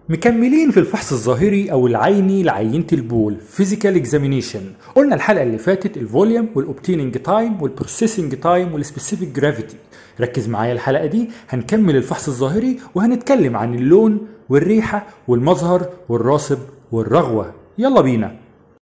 مكملين في الفحص الظاهري او العيني لعينه البول فيزيكال اكزامينيشن قلنا الحلقه اللي فاتت الفوليوم والاوبتيننج تايم والبروسيسنج تايم والسبيسيفيك جرافيتي ركز معايا الحلقه دي هنكمل الفحص الظاهري وهنتكلم عن اللون والريحه والمظهر والراسب والرغوه يلا بينا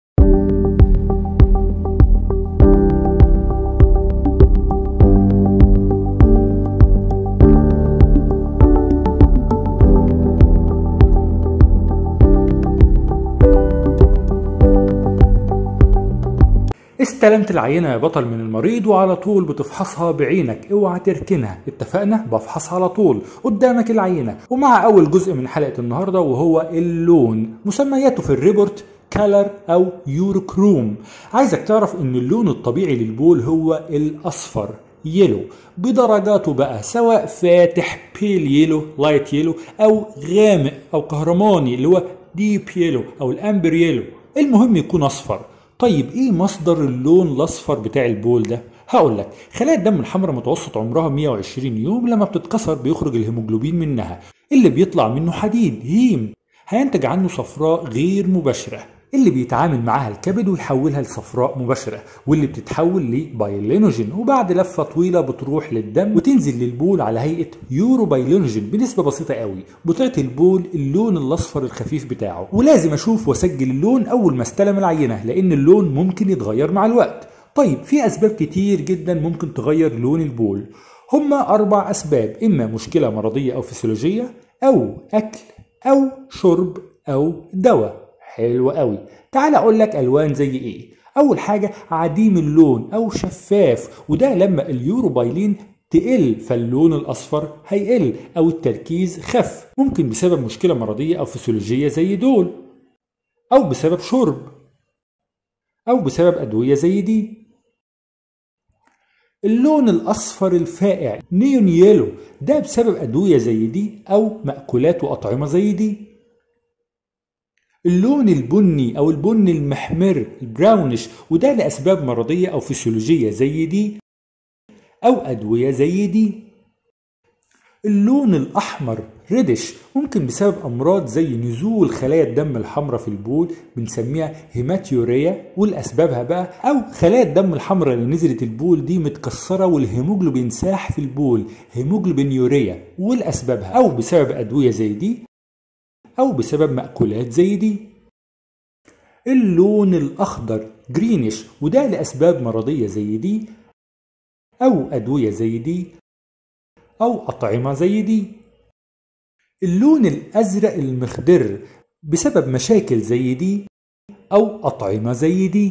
استلمت العينة يا بطل من المريض وعلى طول بتفحصها بعينك اوعى تركنها اتفقنا بفحص على طول قدامك العينة ومع اول جزء من حلقة النهاردة وهو اللون مسمياته في الريبورت كالر او يوروكروم عايزك تعرف ان اللون الطبيعي للبول هو الاصفر يلو بدرجاته بقى سواء فاتح بيل يلو لايت يلو او غامق او كهرماني اللي هو ديب يلو او الامبر يلو المهم يكون اصفر طيب ايه مصدر اللون الاصفر بتاع البول ده هقول لك خلايا الدم الحمراء متوسط عمرها 120 يوم لما بتتكسر بيخرج الهيموجلوبين منها اللي بيطلع منه حديد هيم هينتج عنه صفراء غير مباشره اللي بيتعامل معاها الكبد ويحولها لصفراء مباشرة واللي بتتحول لبايلينوجين وبعد لفة طويلة بتروح للدم وتنزل للبول على هيئة يورو بايلينوجين بنسبة بسيطة قوي بتعطي البول اللون الأصفر الخفيف بتاعه ولازم أشوف وأسجل اللون أول ما استلم العينة لأن اللون ممكن يتغير مع الوقت طيب في أسباب كتير جدا ممكن تغير لون البول هما أربع أسباب إما مشكلة مرضية أو فسيولوجية أو أكل أو شرب أو دواء حلو قوي تعال اقول لك الوان زي ايه اول حاجه عديم اللون او شفاف وده لما اليوروبايلين تقل فاللون الاصفر هيقل او التركيز خف ممكن بسبب مشكله مرضيه او فسيولوجيه زي دول او بسبب شرب او بسبب ادويه زي دي اللون الاصفر الفائع نيون يلو ده بسبب ادويه زي دي او مأكولات واطعمه زي دي اللون البني او البني المحمر البراونش وده لاسباب مرضيه او فسيولوجيه زي دي او ادويه زي دي اللون الاحمر ريدش ممكن بسبب امراض زي نزول خلايا الدم الحمراء في البول بنسميها هيماتيوريا والاسبابها بقى او خلايا الدم الحمراء اللي نزلت البول دي متكسره والهيموجلوبين ساح في البول هيموجلوبين يوريا والاسبابها او بسبب ادويه زي دي أو بسبب مأكولات زي دي اللون الأخضر جرينش وده لأسباب مرضية زي دي أو أدوية زي دي أو أطعمة زي دي اللون الأزرق المخضر بسبب مشاكل زي دي أو أطعمة زي دي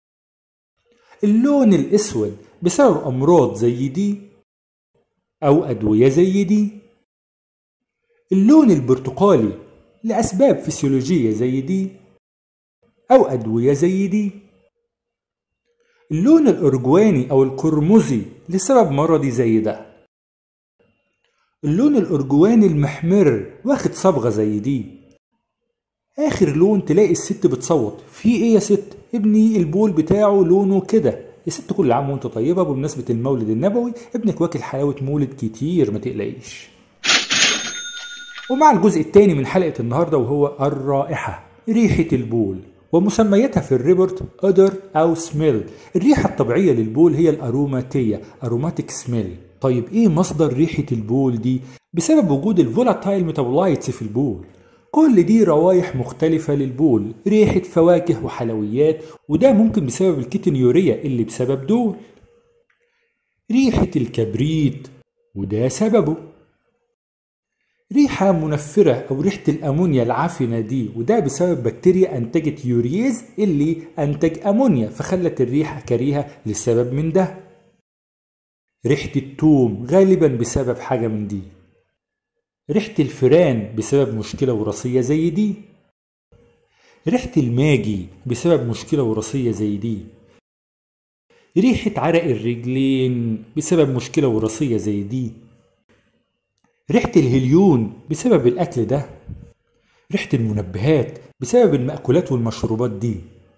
اللون الأسود بسبب أمراض زي دي أو أدوية زي دي اللون البرتقالي لأسباب فسيولوجية زي دي أو أدوية زي دي اللون الأرجواني أو القرمزي لسبب مرضي زي ده اللون الأرجواني المحمر واخد صبغة زي دي آخر لون تلاقي الست بتصوت في إيه يا ست ابني البول بتاعه لونه كده يا ست كل عام وانت طيبة بمناسبة المولد النبوي ابنك واكل حلاوة مولد كتير ما تقلقيش ومع الجزء الثاني من حلقة النهاردة وهو الرائحة ريحة البول ومسمياتها في الريبورت أودر أو سميل الريحة الطبيعية للبول هي الأروماتية أروماتيك سميل طيب إيه مصدر ريحة البول دي؟ بسبب وجود الفولاتايل ميتابولايتس في البول كل دي روايح مختلفة للبول ريحة فواكه وحلويات وده ممكن بسبب الكيتنيوريا اللي بسبب دول ريحة الكبريت وده سببه ريحة منفرة أو ريحة الأمونيا العفنة دي وده بسبب بكتيريا أنتجت يوريز اللي أنتج أمونيا فخلت الريحة كريهة لسبب من ده ريحة التوم غالبا بسبب حاجة من دي ريحة الفيران بسبب مشكلة وراثية زي دي ريحة الماجي بسبب مشكلة وراثية زي دي ريحة عرق الرجلين بسبب مشكلة وراثية زي دي ريحة الهليون بسبب الأكل ده ريحة المنبهات بسبب المأكولات والمشروبات دي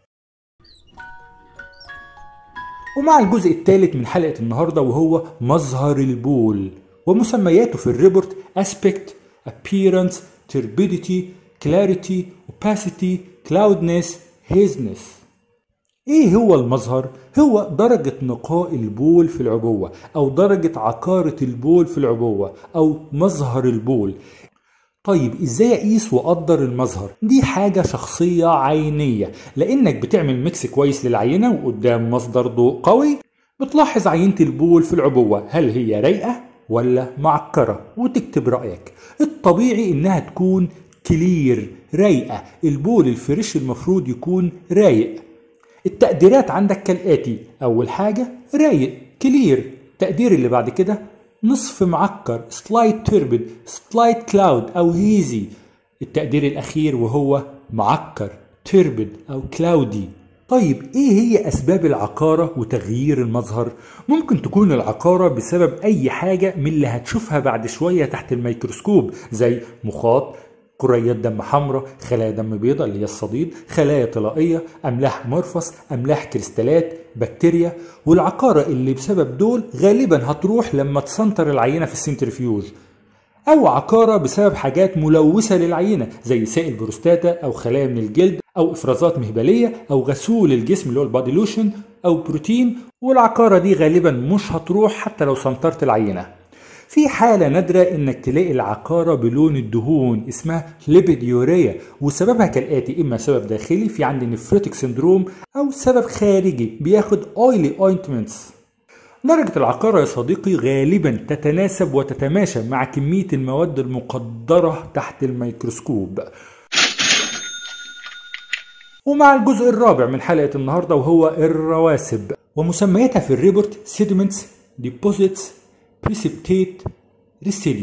ومع الجزء الثالث من حلقة النهاردة وهو مظهر البول ومسمياته في الريبورت aspect appearance turbidity clarity opacity cloudness haziness ايه هو المظهر؟ هو درجة نقاء البول في العبوة او درجة عقارة البول في العبوة او مظهر البول طيب ازاي اقيس واقدر المظهر دي حاجة شخصية عينية لانك بتعمل ميكس كويس للعينة وقدام مصدر ضوء قوي بتلاحظ عينة البول في العبوة هل هي رايقة ولا معكرة وتكتب رأيك الطبيعي انها تكون كلير رايقة البول الفريش المفروض يكون رايق التقديرات عندك كالآتي أول حاجة رايق كلير التقدير اللي بعد كده نصف معكر سلايد توربد سلايد كلاود أو هيزي التقدير الأخير وهو معكر توربد أو كلاودي طيب ايه هي اسباب العقارة وتغيير المظهر؟ ممكن تكون العقارة بسبب اي حاجة من اللي هتشوفها بعد شوية تحت الميكروسكوب زي مخاط كريات دم حمراء خلايا دم بيضاء اللي هي الصديد خلايا طلائية أملاح مرفص أملاح كريستالات بكتيريا والعقارة اللي بسبب دول غالبا هتروح لما تسنتر العينة في السنترفيوج أو عقارة بسبب حاجات ملوثة للعينة زي سائل بروستاتا أو خلايا من الجلد أو إفرازات مهبلية أو غسول الجسم اللي هو البادي لوشن أو بروتين والعقارة دي غالبا مش هتروح حتى لو سنترت العينة في حالة نادرة انك تلاقي العقارة بلون الدهون اسمها ليبيديوريا وسببها كالآتي اما سبب داخلي في عندي نفروتيك سندروم او سبب خارجي بياخد اويلي اوينتمنتس درجة العقارة يا صديقي غالبا تتناسب وتتماشى مع كمية المواد المقدرة تحت الميكروسكوب ومع الجزء الرابع من حلقة النهاردة وهو الرواسب ومسمياتها في الريبورت سيدمنتس ديبوزيتس بريسبتيت ريسيليو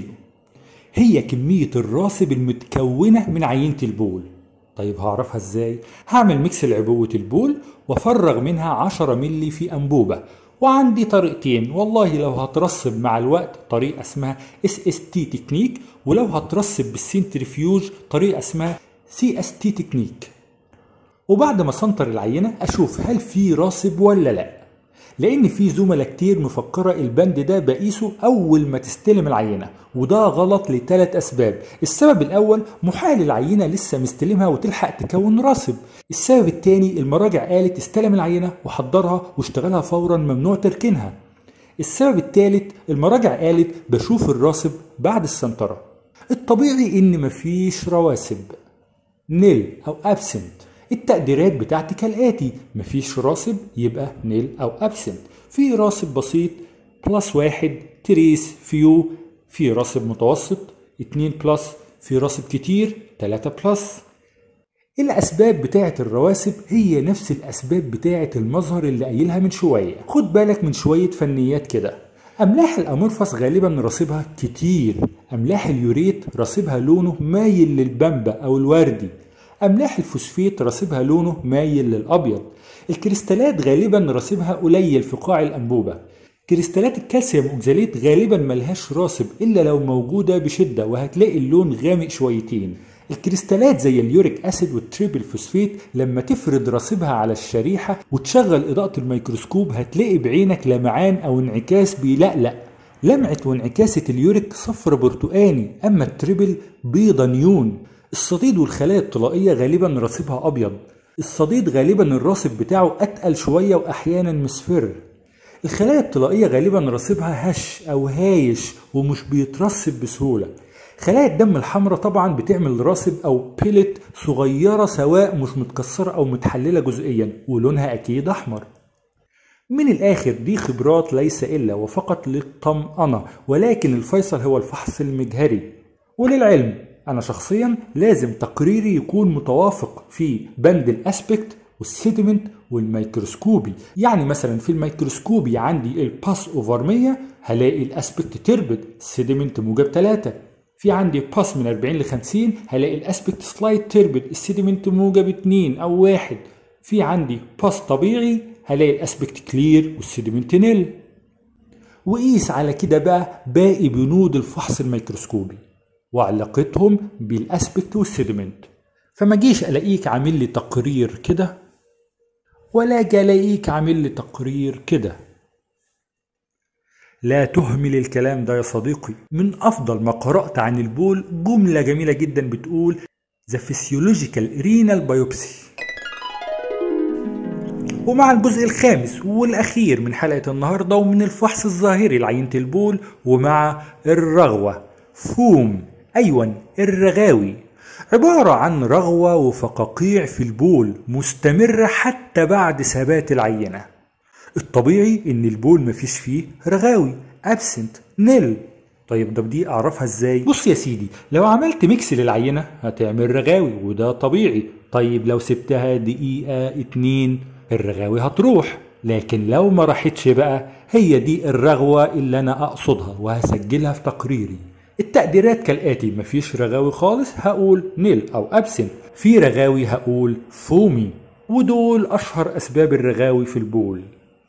هي كمية الراسب المتكونة من عينة البول طيب هعرفها ازاي؟ هعمل ميكس لعبوة البول وافرغ منها 10 ملي في أنبوبة وعندي طريقتين والله لو هترسب مع الوقت طريقة اسمها اس اس تي تكنيك ولو هترسب بالسنترفيوج طريقة اسمها سي اس تي تكنيك وبعد ما سنتر العينة أشوف هل في راسب ولا لأ لان في زملاء كتير مفكره البند ده بقيسه اول ما تستلم العينه وده غلط لثلاث اسباب السبب الاول محال العينه لسه مستلمها وتلحق تكون راسب السبب الثاني المراجع قالت استلم العينه وحضرها واشتغلها فورا ممنوع تركينها السبب الثالث المراجع قالت بشوف الراسب بعد السنتره الطبيعي ان مفيش رواسب نيل او ابسنت التقديرات بتاعتي كالآتي مفيش راسب يبقى نيل أو أبسنت في راسب بسيط بلس واحد تريس فيو في راسب متوسط اتنين بلس في راسب كتير تلاتة بلس الأسباب بتاعة الرواسب هي نفس الأسباب بتاعة المظهر اللي قايلها من شوية خد بالك من شوية فنيات كده أملاح الأمورفس غالبا راسبها كتير أملاح اليوريت راسبها لونه مايل للبمبة أو الوردي أملاح الفوسفيت راسبها لونه مايل للأبيض الكريستالات غالبا راسبها قليل في قاع الأنبوبة كريستالات الكالسيوم أوكزاليت غالبا ملهاش راسب إلا لو موجودة بشدة وهتلاقي اللون غامق شويتين الكريستالات زي اليوريك أسيد والتريبل فوسفيت لما تفرد راسبها على الشريحة وتشغل إضاءة الميكروسكوب هتلاقي بعينك لمعان أو انعكاس بيلقلق لمعة وانعكاسة اليوريك صفر برتقاني أما التريبل بيضة نيون الصديد والخلايا الطلائية غالبا راسبها أبيض الصديد غالبا الراسب بتاعه أتقل شوية وأحيانا مصفر الخلايا الطلائية غالبا راسبها هش أو هايش ومش بيترسب بسهولة خلايا الدم الحمراء طبعا بتعمل راسب أو بيلت صغيرة سواء مش متكسرة أو متحللة جزئيا ولونها أكيد أحمر من الآخر دي خبرات ليس إلا وفقط للطمأنة ولكن الفيصل هو الفحص المجهري وللعلم أنا شخصيا لازم تقريري يكون متوافق في بند الأسبكت والسيدمنت والميكروسكوبي يعني مثلا في الميكروسكوبي عندي الباس اوفر 100 هلاقي الاسبكت تربت السيدمنت موجب 3 في عندي باس من 40 ل 50 هلاقي الاسبكت سلايد تربت السيدمنت موجب 2 او 1 في عندي باس طبيعي هلاقي الاسبكت كلير والسيدمنت نيل وقيس على كده بقى باقي بنود الفحص الميكروسكوبي وعلاقتهم بالاسبكت والسيدمنت فما جيش الاقيك عامل لي تقرير كده ولا اجي الاقيك عامل لي تقرير كده لا تهمل الكلام ده يا صديقي من أفضل ما قرأت عن البول جملة جميلة جدا بتقول The Physiological Renal Biopsy ومع الجزء الخامس والأخير من حلقة النهاردة ومن الفحص الظاهري لعينة البول ومع الرغوة فوم أيوة الرغاوي عبارة عن رغوة وفقاقيع في البول مستمرة حتى بعد ثبات العينة الطبيعي ان البول مفيش فيه رغاوي ابسنت نل طيب ده دي اعرفها ازاي بص يا سيدي لو عملت ميكس للعينه هتعمل رغاوي وده طبيعي طيب لو سبتها دقيقه اتنين الرغاوي هتروح لكن لو ما راحتش بقى هي دي الرغوه اللي انا اقصدها وهسجلها في تقريري التقديرات كالاتي مفيش رغاوي خالص هقول نيل او ابسنت في رغاوي هقول فومي ودول اشهر اسباب الرغاوي في البول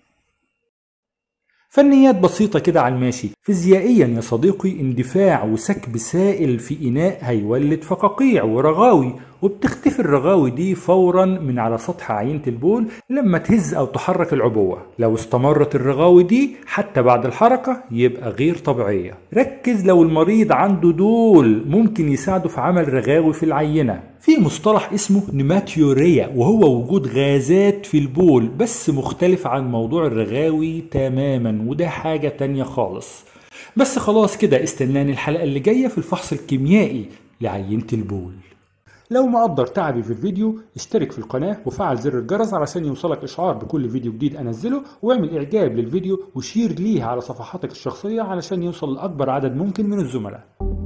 فنيات بسيطة كده على الماشي فيزيائيا يا صديقي اندفاع وسكب سائل في إناء هيولد فقاقيع ورغاوي وبتختفي الرغاوي دي فورا من على سطح عينة البول لما تهز أو تحرك العبوة لو استمرت الرغاوي دي حتى بعد الحركة يبقى غير طبيعية ركز لو المريض عنده دول ممكن يساعده في عمل رغاوي في العينة في مصطلح اسمه نيماتيوريا وهو وجود غازات في البول بس مختلف عن موضوع الرغاوي تماما وده حاجة تانية خالص بس خلاص كده استناني الحلقة اللي جاية في الفحص الكيميائي لعينة البول لو مقدر تعبي في الفيديو اشترك في القناة وفعل زر الجرس علشان يوصلك إشعار بكل فيديو جديد أنزله واعمل إعجاب للفيديو وشير ليه على صفحاتك الشخصية علشان يوصل لأكبر عدد ممكن من الزملاء